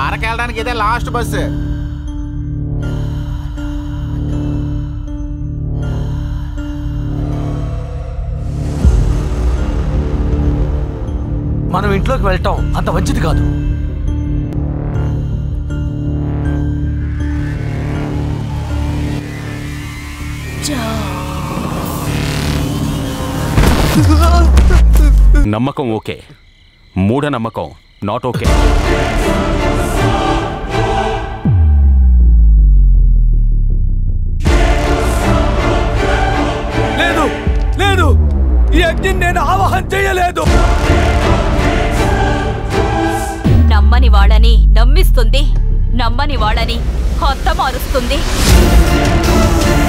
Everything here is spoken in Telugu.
అరకెళ్ళడానికి ఇదే లాస్ట్ బస్సు మనం ఇంట్లోకి వెళ్ళటం అంత మంచిది కాదు నమ్మకం ఓకే మూఢ నమ్మకం నాట్ ఓకే లేదు లేదు ఈ అగ్ని నేను ఆవాహన చేయలేదు నమ్మని వాళ్ళని నమ్మిస్తుంది నమ్మని వాళ్ళని హొత్తమారుస్తుంది